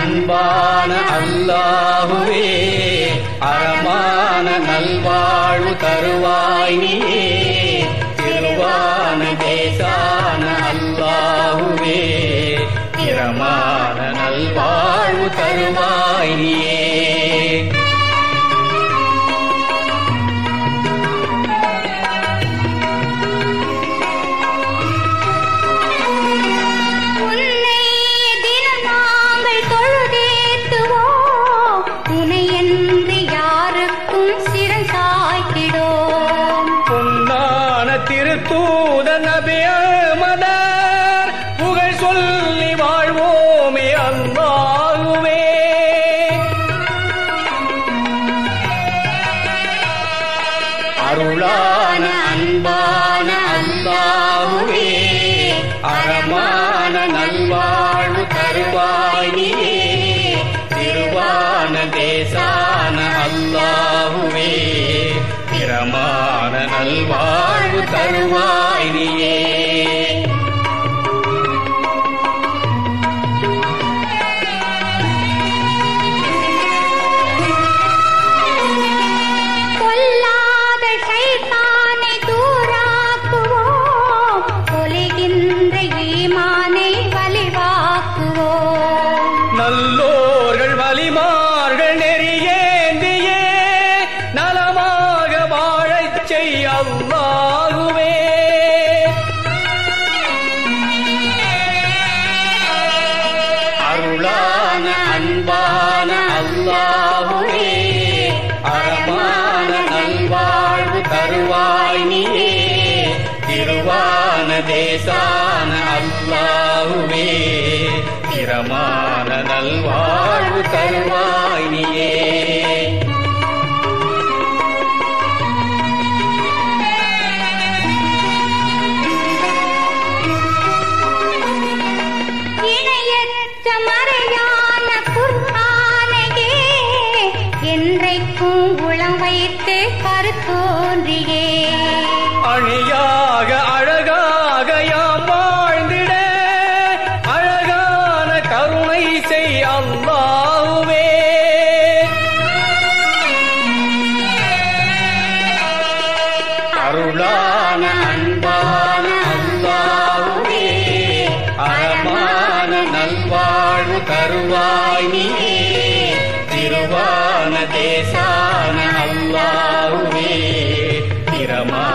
அன்பான அல்லாஹுவே அறமான நல்வாழ்வு தருவாய் நீயே திருவான தேசான அல்லாஹுவே திறமான நல்வாழ்வு தருவாய் நீயே உன்னை தினம் நாங்கள் தொழுதேத்துவோம் உனை என்று யாருக்கும் சிறை சாய்த்திடோம் பொன்னான திருத்தூத நபி அஹ்மதர் புகழ் சொல்லி வாழ்வோமே அல்லாஹுவே அருளான அன்பான அல்லாஹுவே அறமான நல்வாழ்வு தருவாய் நீயே திருவான தேசான அல்லாஹுவே திறமான நல்வாழ்வு தருவாய் நீயே கொல்லாத ஷைத்தானை தூராக்குவோம் கொலைகின்ற ஈமானை வலிவாக்குவோம் நல்லோர்கள் வலிமார்கள் நெறியேந்தியே நலமாக வாழச் செய் அல்லாகுவே அருளான அன்பான அல்லாஹுவே அறமான நல்வாழ்வு தருவாய் நீயே திருவான தேசான அல்லாஹுவே திறமான நல்வாழ்வு தருவாய் நீயே இணையற்ற மறையான குர்ஆனையே என்றைக்கும் உளம் வைத்து கருத்தோன்றியே அணியாக அழகாக யாம் வாழ்ந்திட அழகான கருணை செய் அல்லாஹுவே அருளான அன்பான அல்லாஹுவே அறமான நல்வாழ்வு தருவாய் நீயே திருவான தேசான அல்லாஹுவே திறமான